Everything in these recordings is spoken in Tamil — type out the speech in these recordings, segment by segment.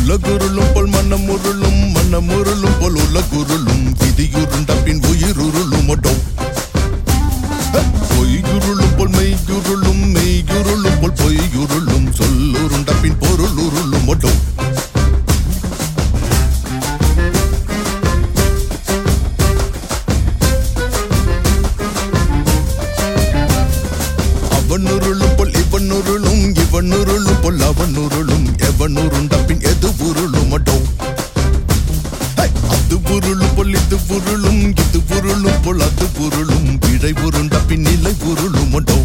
உலகுருளும் போல் மன்னமுருளும் மன்னமுருளும் போல் உலகுருளும் விதியுருண்ட பின் உயிருருளும் ஒட்டோ பொய்யுருளும் போல் மெய்யுருளும் மெய்யுருளும் போல் பொய்யுருளும் சொல்லுருண்ட பின் பொருள் உருளும் ஒட்டோ அவனுருளும் போல் இவனுருளும் இவனுருளும் போல் அவனுருளும் எவனுருண்ட பின் எது உருளும் மட்டும் அது உருளும் போல் இது உருளும் இது உருளும் போல் அது உருளும் விடை உருண்ட பின் நிலை உருளும் மட்டும்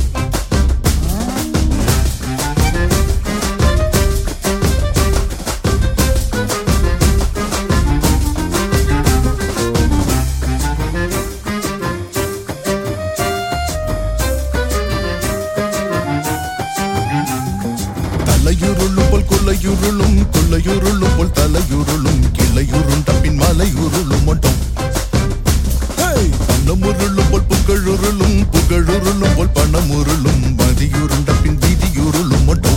தலையுருளும் போல் கொல்லையுருளும் கொல்லையுருளும் போல் தலையுருளும் கிளையுருண்ட பின் மலையுருளும் மட்டும் பணமுருளும் போல் புகழுருளும் புகழுருளும் போல் பணமுருளும் மதியுருண்ட பின் விதியுருளும் மட்டும்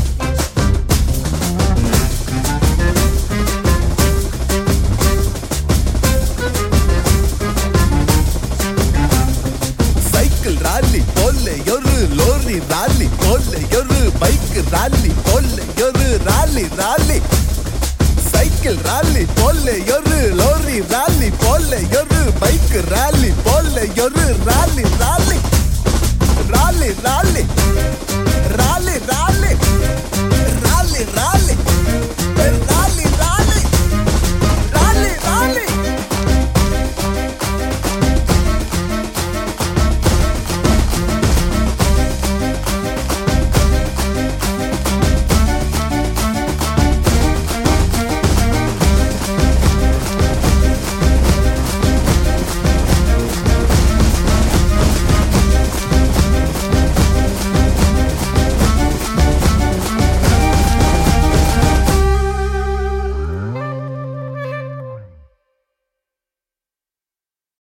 சைக்கிள் ராலி போல ஒரு லோரி ராலி போல ஒரு பைக் ராலி போல ஒரு ராலி ராலி சைக்கிள் ராலி போல ஒரு லோரி ராலி போல ஒரு பைக் ராலி போல ஒரு ராலி ராலி ராலி ராலி